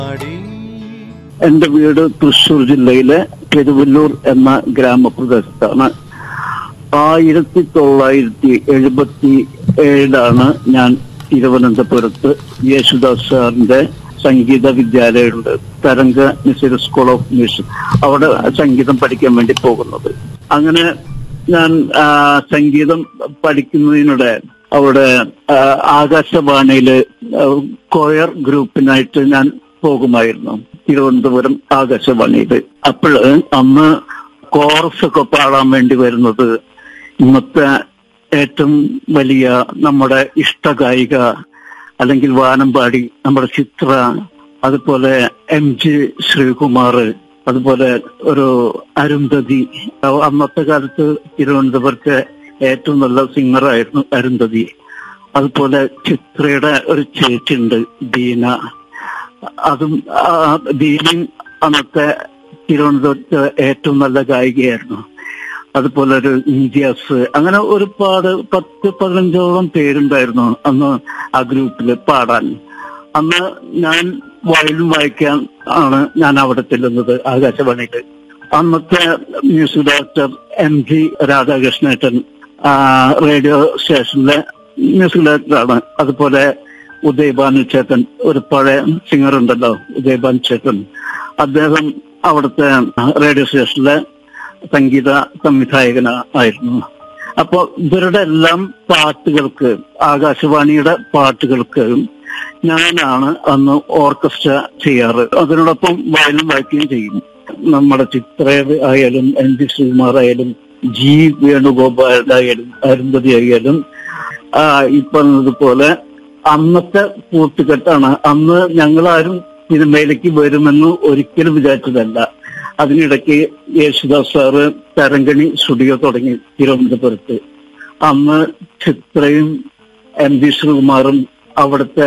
എന്റെ വീട് തൃശൂർ ജില്ലയിലെ പെരുവല്ലൂർ എന്ന ഗ്രാമപ്രദേശത്താണ് ആയിരത്തി തൊള്ളായിരത്തി എഴുപത്തി ഏഴിലാണ് ഞാൻ തിരുവനന്തപുരത്ത് യേശുദാസ് സാറിന്റെ സംഗീത വിദ്യാലയമുണ്ട് തരംഗ മിസിർ സ്കൂൾ ഓഫ് മ്യൂസിക് അവിടെ സംഗീതം പഠിക്കാൻ വേണ്ടി പോകുന്നത് അങ്ങനെ ഞാൻ ആ, സംഗീതം പഠിക്കുന്നതിനിടെ അവിടെ ആ, ആകാശവാണിയില് ആ, കൊയർ ഗ്രൂപ്പിനായിട്ട് ഞാൻ പോകുമായിരുന്നു തിരുവനന്തപുരം ആകാശവാണിയിൽ അപ്പോൾ അന്ന് കോറസ് ഒക്കെ പാടാൻ വേണ്ടി വരുന്നത് ഇന്നത്തെ ഏറ്റവും വലിയ നമ്മുടെ ഇഷ്ടഗായിക അല്ലെങ്കിൽ വാനമ്പാടി നമ്മുടെ ചിത്ര അതുപോലെ എം ജി ശ്രീകുമാർ അതുപോലെ ഒരു അരുന്ധതി അന്നത്തെ കാലത്ത് തിരുവനന്തപുരത്തെ ഏറ്റവും നല്ല സിംഗറായിരുന്നു അരുന്ധതി അതുപോലെ ചിത്രയുടെ ഒരു ചേച്ചിയുണ്ട് ദീന അതും ആ, ദീനയും അന്നത്തെ തിരുവനന്തപുരത്ത് ഏറ്റവും നല്ല ഗായികയായിരുന്നു അതുപോലെ ഒരു ഇന്ത്യാസ് അങ്ങനെ ഒരുപാട് പത്ത് പതിനഞ്ചോളം പേരുണ്ടായിരുന്നു അന്ന് ആ ഗ്രൂപ്പിൽ പാടാൻ അന്ന് ഞാൻ വയലിൻ വായിക്കാൻ ആണ് ഞാൻ അവിടെ ചെല്ലുന്നത് ആകാശവാണിയിൽ അന്നത്തെ മ്യൂസിക് ഡയറക്ടർ എം ജി രാധാകൃഷ്ണേട്ടൻ ആ, റേഡിയോ സ്റ്റേഷനിലെ മ്യൂസിക് ഡയറക്ടറാണ് അതുപോലെ ഉദയഭാനു ചേട്ടൻ ഒരു പഴയ സിംഗർ ഉണ്ടല്ലോ ഉദയഭാനു ചേട്ടൻ അദ്ദേഹം അവിടുത്തെ റേഡിയോ സ്റ്റേഷനിലെ സംഗീത സംവിധായകന ആയിരുന്നു അപ്പൊ ഇവരുടെ എല്ലാം പാട്ടുകൾക്ക് ആകാശവാണിയുടെ പാട്ടുകൾക്ക് ഞാനാണ് അന്ന് ഓർക്കസ്ട്ര ചെയ്യാറ് അതിനോടൊപ്പം വയലിൻ വായിക്കുകയും ചെയ്യും നമ്മുടെ ചിത്ര ആയാലും എൻ ജി ശ്രീകുമാർ ആയാലും ജി വേണുഗോപാലായാലും അരുന്ധതി ആയാലും ആ, ഈ പറഞ്ഞതുപോലെ അന്നത്തെ കൂട്ടുകെട്ടാണ് അന്ന് ഞങ്ങളാരും സിനിമയിലേക്ക് വരുമെന്ന് ഒരിക്കലും വിചാരിച്ചതല്ല അതിനിടയ്ക്ക് യേശുദാസ് സാറ് തരങ്കണി സ്റ്റുഡിയോ തുടങ്ങി തിരുവനന്തപുരത്ത് അന്ന് ചിത്രയും എം വി ശ്രീകുമാറും അവിടുത്തെ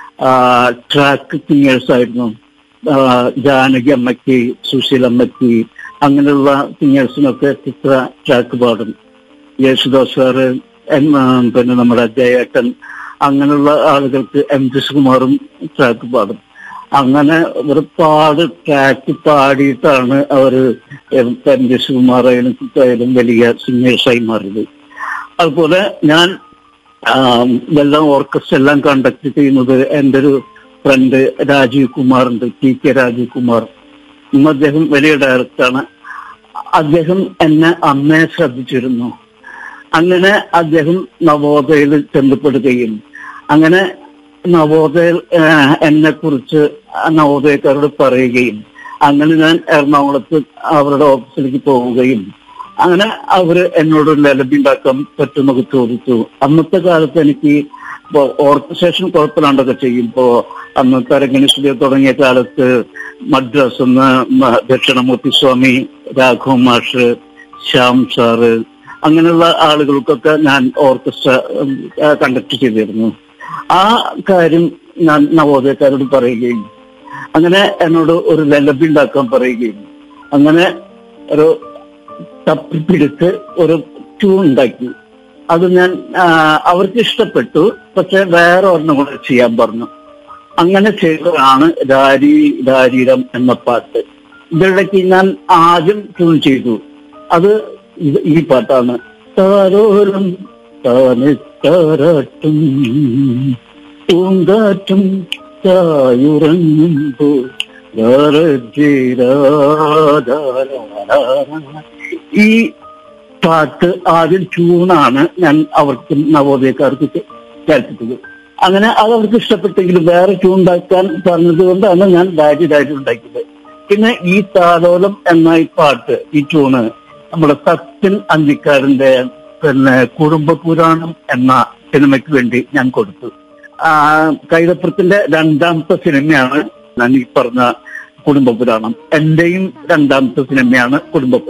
ട്രാക്ക് സിംഗേഴ്സ് ആയിരുന്നു ആ, ജാനകി അമ്മയ്ക്ക് സുശീലമ്മയ്ക്ക് അങ്ങനെയുള്ള സിംഗേഴ്സിനൊക്കെ ചിത്ര ട്രാക്ക് പാടും യേശുദാസ് സാറ് എം- ആ, പിന്നെ നമ്മുടെ ജയേട്ടൻ അങ്ങനെയുള്ള ആളുകൾക്ക് എം ജി സുകുമാറും ട്രാക്ക് പാടും അങ്ങനെ ഒരുപാട് ട്രാക്ക് പാടിയിട്ടാണ് അവര് എം എം ജി സുകുമാറായാലും ചിത്രയായാലും വലിയ സിംഗേഴ്സായി മാറിയത് അതുപോലെ ഞാൻ ആം, ഇതെല്ലാം ഓർക്കസ്ട്ര എല്ലാം കണ്ടക്ട് ചെയ്യുന്നത് എൻ്റെ ഒരു ഫ്രണ്ട് രാജീവ് കുമാർ ഉണ്ട് ടി കെ രാജീവ് കുമാർ ഇന്ന് അദ്ദേഹം വലിയ ഡയറക്ടറാണ് അദ്ദേഹം എന്നെ അന്നേ ശ്രദ്ധിച്ചിരുന്നു അങ്ങനെ അദ്ദേഹം നവോദയയിൽ ചെന്നപ്പെടുകയും അങ്ങനെ നവോദയ എന്നെ കുറിച്ച് നവോദയക്കാരോട് പറയുകയും അങ്ങനെ ഞാൻ എറണാകുളത്ത് അവരുടെ ഓഫീസിലേക്ക് പോവുകയും അങ്ങനെ അവര് എന്നോട് ലലബി ഉണ്ടാക്കാൻ പറ്റുന്നൊക്കെ ചോദിച്ചു അന്നത്തെ കാലത്ത് എനിക്ക് ഇപ്പോ ഓർക്കസ്ട്രേഷൻ കുഴപ്പമില്ലാണ്ടൊക്കെ ചെയ്യും ഇപ്പോ അന്ന് തരങ്കണി സ്റ്റുഡിയോ തുടങ്ങിയ കാലത്ത് മദ്രാസ് നിന്ന് മ- ദക്ഷിണമൂർത്തി സ്വാമി രാഘവ മാഷ് ശ്യാം സാറ് അങ്ങനെയുള്ള ആളുകൾക്കൊക്കെ ഞാൻ ഓർക്കസ്ട്ര കണ്ടക്ട് ചെയ്തിരുന്നു ആ കാര്യം ഞാൻ നവോദയക്കാരോട് പറയുകയും അങ്ങനെ എന്നോട് ഒരു ലലബി ഉണ്ടാക്കാൻ പറയുകയും അങ്ങനെ ഒരു തപ്പിപ്പിടിച്ച് ഒരു ട്യൂൺ ഉണ്ടാക്കി അത് ഞാൻ ആ, അവർക്ക് ഇഷ്ടപ്പെട്ടു പക്ഷെ വേറെ ഒരെണ്ണം കൂടെ ചെയ്യാൻ പറഞ്ഞു അങ്ങനെ ചെയ്തതാണ് രാരി രാരീരം എന്ന പാട്ട് ഇതിടയ്ക്ക് ഞാൻ ആദ്യം ട്യൂൺ ചെയ്തു അത് ഇത് ഈ പാട്ടാണ് താരോരം താനത്താരാട്ടും പൂങ്കാറ്റും ചായുറങ്ങുമ്പോൾ ഈ പാട്ട് ആദ്യം ട്യൂണാണ് ഞാൻ അവർക്ക് നവോദയക്കാർക്ക് കേൾപ്പിച്ചത് അങ്ങനെ അത് അവർക്ക് ഇഷ്ടപ്പെട്ടെങ്കിലും വേറെ ട്യൂൺ ഉണ്ടാക്കാൻ പറഞ്ഞത് കൊണ്ടാണ് ഞാൻ ഡാഡി ഡാഡി ഉണ്ടാക്കിയത് പിന്നെ ഈ താലോലം എന്ന ഈ പാട്ട് ഈ ട്യൂണ് നമ്മുടെ സത്യൻ അന്തിക്കാരന്റെ പിന്നെ കുടുംബ പുരാണം എന്ന സിനിമയ്ക്ക് വേണ്ടി ഞാൻ കൊടുത്തു ആ, കൈതപ്പുറത്തിന്റെ രണ്ടാമത്തെ സിനിമയാണ് ഞാൻ ഈ പറഞ്ഞ കുടുംബ പുരാണം എന്റെയും രണ്ടാമത്തെ സിനിമയാണ് കുടുംബ